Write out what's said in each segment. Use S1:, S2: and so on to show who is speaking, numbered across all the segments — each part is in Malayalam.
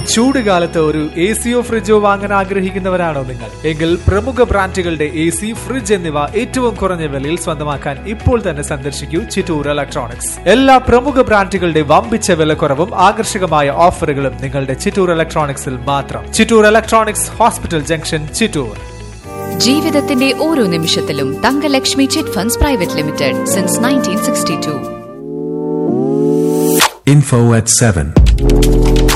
S1: ചൂട് കാലത്ത് ഒരു എ സിയോ ഫ്രിഡ്ജോ വാങ്ങാൻ ആഗ്രഹിക്കുന്നവരാണോ നിങ്ങൾ എങ്കിൽ പ്രമുഖ ബ്രാൻഡുകളുടെ എ സി ഫ്രിഡ്ജ് എന്നിവ ഏറ്റവും കുറഞ്ഞ വിലയിൽ സ്വന്തമാക്കാൻ ഇപ്പോൾ തന്നെ സന്ദർശിക്കൂ ചിറ്റൂർ ഇലക്ട്രോണിക്സ് എല്ലാ പ്രമുഖ ബ്രാൻഡുകളുടെ വമ്പിച്ച വിലക്കുറവും ആകർഷകമായ ഓഫറുകളും നിങ്ങളുടെ ചിറ്റൂർ ഇലക്ട്രോണിക്സിൽ മാത്രം Chittoor electronics hospital junction Chittoor
S2: ജീവിതത്തിന്റെ ഓരോ നിമിഷത്തിലും Thankalakshmi chit funds private limited since nineteen sixty two
S3: Info at 7.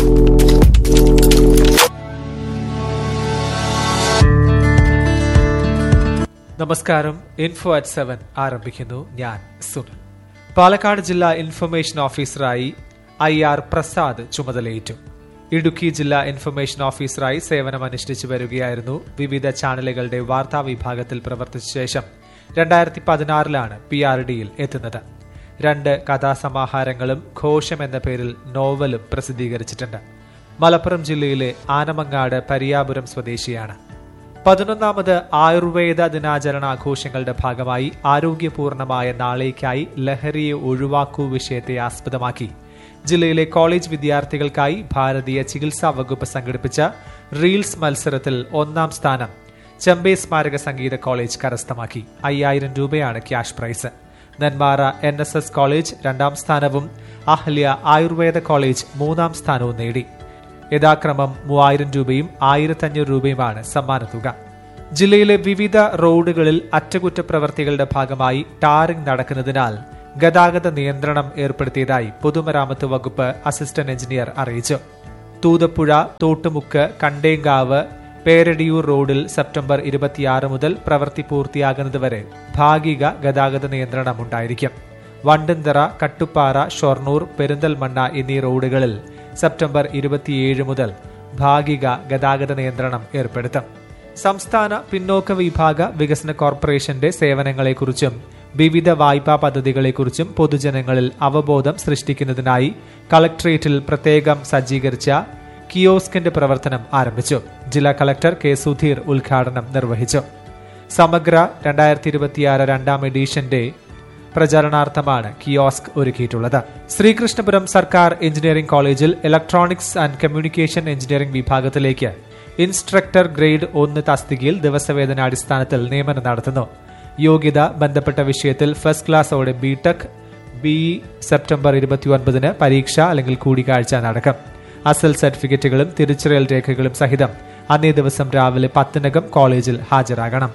S1: നമസ്കാരം ഇൻഫോ അറ്റ് സെവൻ ആരംഭിക്കുന്നു ഞാൻ സുനിൽ പാലക്കാട് ജില്ലാ ഇൻഫർമേഷൻ ഓഫീസറായി ഐ ആർ പ്രസാദ് ചുമതലയേറ്റു ഇടുക്കി ജില്ലാ ഇൻഫർമേഷൻ ഓഫീസറായി സേവനമനുഷ്ഠിച്ചു വരികയായിരുന്നു വിവിധ ചാനലുകളുടെ വാർത്താ വിഭാഗത്തിൽ പ്രവർത്തിച്ച ശേഷം രണ്ടായിരത്തി പതിനാറിലാണ് പി ആർ ഡിയിൽ എത്തുന്നത് രണ്ട് കഥാസമാഹാരങ്ങളും ഘോഷം എന്ന പേരിൽ നോവലും പ്രസിദ്ധീകരിച്ചിട്ടുണ്ട് മലപ്പുറം ജില്ലയിലെ ആനമങ്ങാട് പരിയാപുരം സ്വദേശിയാണ് പതിനൊന്നാമത് ആയുർവേദ ദിനാചരണാഘോഷങ്ങളുടെ ഭാഗമായി ആരോഗ്യപൂർണമായ നാളേക്കായി ലഹരിയെ ഒഴിവാക്കൂ വിഷയത്തെ ആസ്പദമാക്കി ജില്ലയിലെ കോളേജ് വിദ്യാർത്ഥികൾക്കായി ഭാരതീയ ചികിത്സാ വകുപ്പ് സംഘടിപ്പിച്ച റീൽസ് മത്സരത്തിൽ ഒന്നാം സ്ഥാനം ചെമ്പേ സ്മാരക സംഗീത കോളേജ് കരസ്ഥമാക്കി അയ്യായിരം രൂപയാണ് cash prize Nenmara N S S college രണ്ടാം സ്ഥാനവും അഹല്യ ആയുർവേദ കോളേജ് മൂന്നാം സ്ഥാനവും നേടി യഥാക്രമം മൂവായിരം രൂപയും ആയിരത്തഞ്ഞൂറ് രൂപയുമാണ് സമ്മാനത്തുക ജില്ലയിലെ വിവിധ റോഡുകളിൽ അറ്റകുറ്റപ്രവർത്തികളുടെ ഭാഗമായി ടാറിംഗ് നടക്കുന്നതിനാൽ ഗതാഗത നിയന്ത്രണം ഏർപ്പെടുത്തിയതായി പൊതുമരാമത്ത് വകുപ്പ് അസിസ്റ്റന്റ് എഞ്ചിനീയർ അറിയിച്ചു തൂതപ്പുഴ തോട്ടുമുക്ക് കണ്ടേങ്കാവ് പേരടിയൂർ റോഡിൽ സെപ്റ്റംബർ ഇരുപത്തിയാറ് മുതൽ പ്രവൃത്തി പൂർത്തിയാകുന്നതുവരെ ഭാഗിക ഗതാഗത നിയന്ത്രണം ഉണ്ടായിരിക്കും വണ്ടന്തറ കട്ടുപ്പാറ ഷൊർണൂർ പെരിന്തൽമണ്ണ എന്നീ റോഡുകളിൽ സെപ്റ്റംബർ ഇരുപത്തിയേഴ് മുതൽ ഭാഗിക ഗതാഗത നിയന്ത്രണം ഏർപ്പെടുത്തും സംസ്ഥാന പിന്നോക്ക വിഭാഗ വികസന കോർപ്പറേഷന്റെ സേവനങ്ങളെക്കുറിച്ചും വിവിധ വായ്പാ പദ്ധതികളെക്കുറിച്ചും പൊതുജനങ്ങളിൽ അവബോധം സൃഷ്ടിക്കുന്നതിനായി കളക്ട്രേറ്റിൽ പ്രത്യേകം സജ്ജീകരിച്ച കിയോസ്കിന്റെ പ്രവർത്തനം ആരംഭിച്ചു ജില്ലാ കളക്ടർ കെ സുധീർ ഉദ്ഘാടനം നിർവഹിച്ചു സമഗ്ര രണ്ടായിരത്തി ഇരുപത്തിയാറ് രണ്ടാം എഡീഷന്റെ പ്രചരണാർത്ഥമാണ് കിയോസ്ക് ഒരുക്കിയിട്ടുള്ളത് ശ്രീകൃഷ്ണപുരം സർക്കാർ എഞ്ചിനീയറിംഗ് കോളേജിൽ ഇലക്ട്രോണിക്സ് ആൻഡ് കമ്മ്യൂണിക്കേഷൻ എഞ്ചിനീയറിംഗ് വിഭാഗത്തിലേക്ക് ഇൻസ്ട്രക്ടർ ഗ്രേഡ് ഒന്ന് തസ്തികയിൽ ദിവസവേതനാടിസ്ഥാനത്തിൽ നിയമനം നടത്തുന്നു യോഗ്യത ബന്ധപ്പെട്ട വിഷയത്തിൽ ഫസ്റ്റ് ക്ലാസ്സോടെ ബിടെക് ബി സെപ്റ്റംബർ ഇരുപത്തിയൊൻപതിന് പരീക്ഷ അല്ലെങ്കിൽ കൂടിക്കാഴ്ച നടക്കും അസൽ സർട്ടിഫിക്കറ്റുകളും തിരിച്ചറിയൽ രേഖകളും സഹിതം അന്നേ ദിവസം രാവിലെ പത്തിനകം കോളേജിൽ ഹാജരാകണം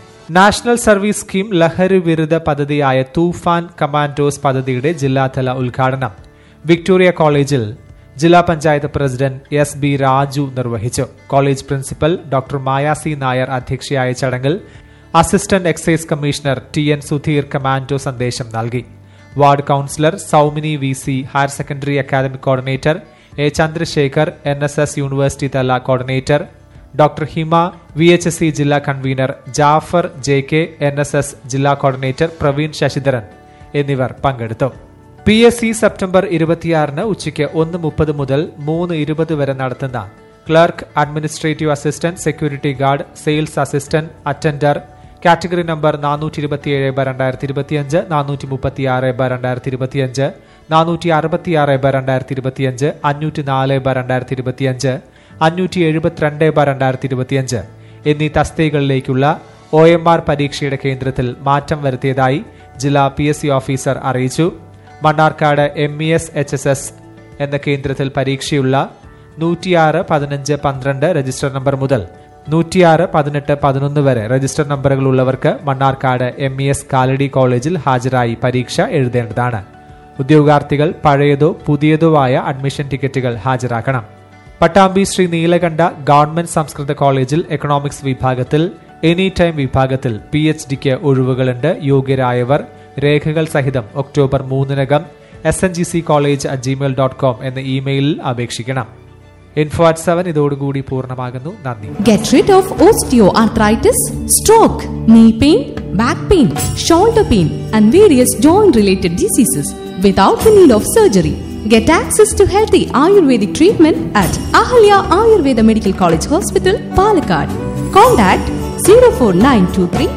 S1: നാഷണൽ സർവീസ് സ്കീം ലഹരി വിരുദ്ധ പദ്ധതിയായ തൂഫാൻ കമാൻഡോസ് പദ്ധതിയുടെ ജില്ലാതല ഉദ്ഘാടനം വിക്ടോറിയ കോളേജിൽ ജില്ലാ panchayat president S B Raju നിർവഹിച്ചു college principal doctor Mayasi Nair അധ്യക്ഷയായ ചടങ്ങിൽ assistant excise commissioner T N Sudheer commando സന്ദേശം നൽകി ward councillor Soumini V C higher secondary academic coordinator A Chandrasekhar N S S university തല coordinator doctor Hima V H S C ജില്ലാ കൺവീനർ Jafar J K N S S ജില്ലാ കോർഡിനേറ്റർ പ്രവീൺ ശശിധരൻ എന്നിവർ പങ്കെടുത്തു പി എസ് സി സെപ്റ്റംബർ ഇരുപത്തിയാറിന് ഉച്ചയ്ക്ക് ഒന്ന് മുപ്പത് മുതൽ മൂന്ന് ഇരുപത് വരെ നടത്തുന്ന clerk administrative assistant security guard sales assistant attender category number നാനൂറ്റി ഇരുപത്തിയേഴ് ബ രണ്ടായിരത്തി ഇരുപത്തിയഞ്ച് നാനൂറ്റി മുപ്പത്തിയാറ് ബ രണ്ടായിരത്തി ഇരുപത്തിയഞ്ച് നാനൂറ്റി അറുപത്തിയാറ് ബ രണ്ടായിരത്തി ഇരുപത്തിയഞ്ച് അഞ്ഞൂറ്റി നാല് ബ രണ്ടായിരത്തി ഇരുപത്തിയഞ്ച് അഞ്ഞൂറ്റി എഴുപത്തിരണ്ട് ബ രണ്ടായിരത്തി ഇരുപത്തിയഞ്ച് എന്നീ തസ്തികകളിലേക്കുള്ള ഒ എം ആർ പരീക്ഷയുടെ കേന്ദ്രത്തിൽ മാറ്റം വരുത്തിയതായി ജില്ലാ പി എസ് സി ഓഫീസർ അറിയിച്ചു Mannarkkad M E S H S S എന്ന കേന്ദ്രത്തിൽ പരീക്ഷയുള്ള നൂറ്റിയാറ് പതിനഞ്ച് പന്ത്രണ്ട് രജിസ്റ്റർ നമ്പർ മുതൽ നൂറ്റിയാറ് പതിനെട്ട് പതിനൊന്ന് വരെ രജിസ്റ്റർ നമ്പറുകളുള്ളവർക്ക് Mannarkkad M E S Kalady college ഹാജരായി പരീക്ഷ എഴുതേണ്ടതാണ് ഉദ്യോഗാർത്ഥികൾ പഴയതോ പുതിയതോ ആയ അഡ്മിഷൻ ടിക്കറ്റുകൾ ഹാജരാക്കണം പട്ടാമ്പി ശ്രീ നീലകണ്ഠ ഗവൺമെന്റ് സംസ്കൃത കോളേജിൽ എക്കണോമിക്സ് വിഭാഗത്തിൽ എനി ടൈം വിഭാഗത്തിൽ പി എച്ച് ഡിക്ക് ഒഴിവുകളുണ്ട് യോഗ്യരായവർ രേഖകൾ സഹിതം ഒക്ടോബർ മൂന്നിനകം S N G C college at Gmail dot com എന്ന ഇമെയിലിൽ അപേക്ഷിക്കണം ഇൻഫോ അറ്റ് സെവൻ ഇതോടുകൂടി പൂർണ്ണമാകുന്നു നന്ദി
S4: Get rid of osteoarthritis, stroke, knee pain, back pain, shoulder pain, and various joint related diseases without the need of surgery. Get access to healthy Ayurvedic treatment at Ahalya Ayurveda Medical College Hospital, Palakkad. Contact 04923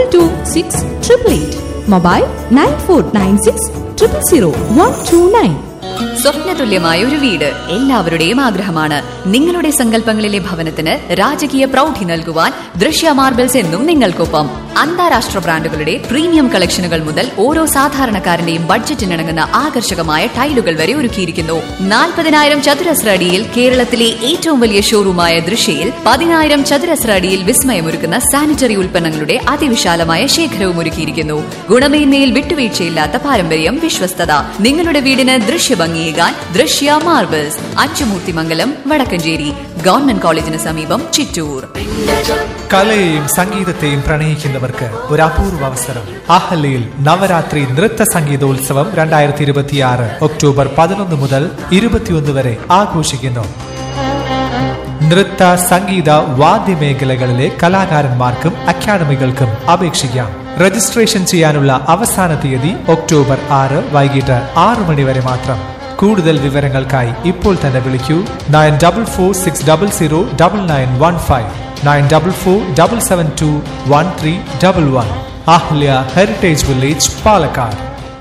S4: 226 888. Mobile 9496 000 129.
S2: സ്വപ്നതുല്യമായ ഒരു വീട് എല്ലാവരുടെയും ആഗ്രഹമാണ് നിങ്ങളുടെ സങ്കല്പങ്ങളിലെ ഭവനത്തിന് രാജകീയ പ്രൗഢി നൽകുവാൻ ദൃശ്യ മാർബിൾസ് എന്നും നിങ്ങൾക്കൊപ്പം അന്താരാഷ്ട്ര ബ്രാൻഡുകളുടെ പ്രീമിയം കളക്ഷനുകൾ മുതൽ ഓരോ സാധാരണക്കാരന്റെയും ബഡ്ജറ്റിനിണങ്ങുന്ന ആകർഷകമായ ടൈലുകൾ വരെ ഒരുക്കിയിരിക്കുന്നു നാൽപ്പതിനായിരം ചതുരശ്ര അടിയിൽ കേരളത്തിലെ ഏറ്റവും വലിയ ഷോറൂമായ ദൃശ്യയിൽ പതിനായിരം ചതുരശ്ര അടിയിൽ വിസ്മയമൊരുക്കുന്ന സാനിറ്ററി ഉൽപ്പന്നങ്ങളുടെ അതിവിശാലമായ ശേഖരവും ഒരുക്കിയിരിക്കുന്നു ഗുണമേന്മയിൽ വിട്ടുവീഴ്ചയില്ലാത്ത പാരമ്പര്യം വിശ്വസ്തത നിങ്ങളുടെ വീടിന് ദൃശ്യഭംഗിയേകാൻ ദൃശ്യ മാർബിൾസ് അച്ചുമൂർത്തിമംഗലം വടക്കഞ്ചേരി ഗവൺമെന്റ് കോളേജിന് സമീപം ചിറ്റൂർ
S1: കലയെയും സംഗീതത്തെയും പ്രണയിക്കുന്നവർക്ക് ഒരു അപൂർവ അവസരം അഹല്യയിൽ നവരാത്രി നൃത്ത സംഗീതോത്സവം രണ്ടായിരത്തി ഇരുപത്തിയാറ് ഒക്ടോബർ പതിനൊന്ന് മുതൽ ഇരുപത്തിയൊന്ന് വരെ ആഘോഷിക്കുന്നു നൃത്ത സംഗീത വാദ്യമേഖലകളിലെ കലാകാരന്മാർക്കും അക്കാദമികൾക്കും അപേക്ഷിക്കാം രജിസ്ട്രേഷൻ ചെയ്യാനുള്ള അവസാന തീയതി ഒക്ടോബർ ആറ് വൈകിട്ട് ആറു മണി വരെ മാത്രം കൂടുതൽ വിവരങ്ങൾക്കായി ഇപ്പോൾ തന്നെ വിളിക്കൂ nine double four six double zero double nine one five nine double four double seven two one three double one Ahalya heritage village Palakkad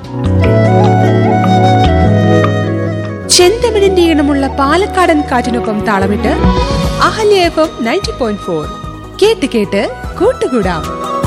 S5: ചെന്തമിഴിന്റെ ഈണമുള്ള പാലക്കാടൻ കാറ്റിനൊപ്പം താളമിട്ട് Ahalya F M ninety point four കേട്ട് കേട്ട് കൂട്ടുകൂടാം